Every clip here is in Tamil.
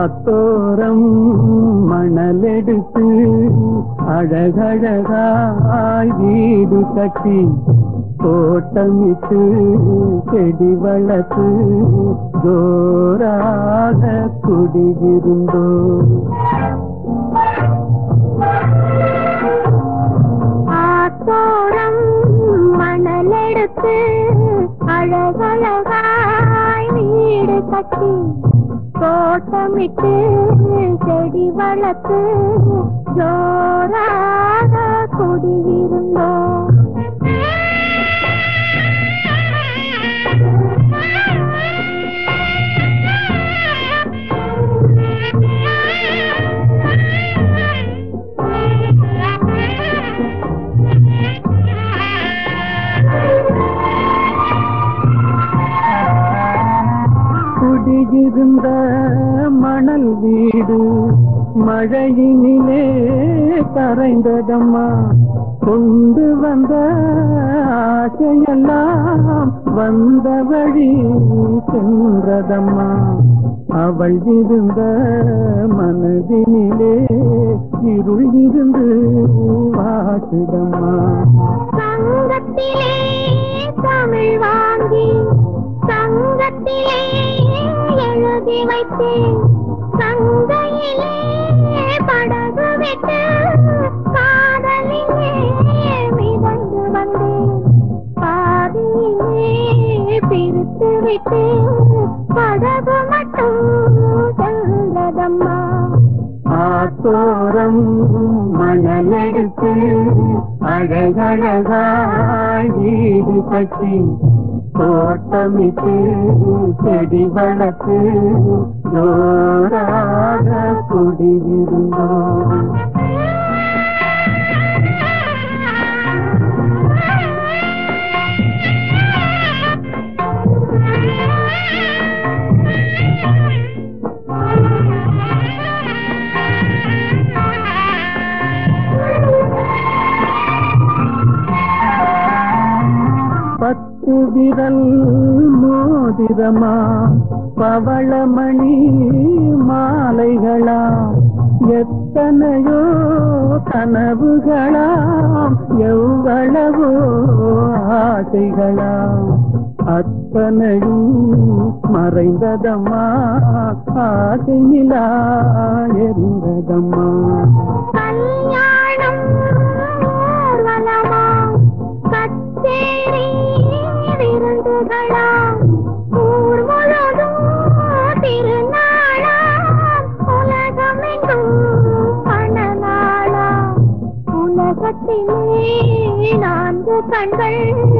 ஆத்தோரம் மணலெடுத்து அழகழகாய் வீடு கட்டி தோட்டமிட்டு செடி வளர்த்து ஜோராக குடியிருந்தோ ஆத்தோரம் மணலெடுத்து அழகழகாய் வீடு கட்டி தோட்டமிட்டு செடி வளர்த்து ஜோராக குடியிருந்தோம் குடியிருந்த மணல் வீடு மழையினிலே கரைந்ததம்மா கொண்டு வந்த ஆசையெல்லாம் வந்த வழி சென்றதம்மா அவள் இருந்த மனதினிலே இருள் இருந்து வாட்டுதம்மா சங்கத்திலே தமிழ் வாங்கி சங்கத்திலே எழுதி வைத்தேன் சங்கையிலே படகு விட்டு காதலிலே மிதந்து வந்தேன் பாதியிலே பிரித்து விட்டு படகு மட்டும் சென்றதம்மா ஆத்தோரம் மணலெடுத்து அழகழகாய் வீடு கட்டி தோட்டமிட்டு செடி வளர்த்து ஜோராக குடியிருந்தோம் பத்து விரல் மோதிரமா பவளமணி மாலைகளா எத்தனையோ கனவுகளாம் எவ்வளவோ ஆசைகளாம் அத்தனையும் மறைந்ததம்மா ஆசை நிலா எரிந்ததம்மா கல்யாணம் ஊர்வலமா கச்சேரி விருந்துகளா ஊர் முழுதும் திருநாளா உலகமெங்கும் பணநாளா உலகத்திலே நான்கு கண்கள்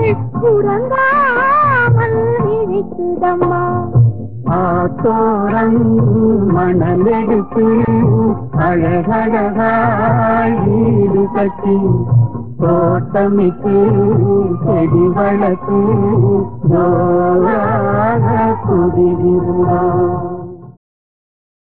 உறங்காமல் விழிக்குதம்மா ஆத்தோரம் மணலெடுத்து அழகழகாய் வீடு கட்டி தோட்டமிட்டு செடி வளர்த்து ஜோராக குடியிருந்தோம்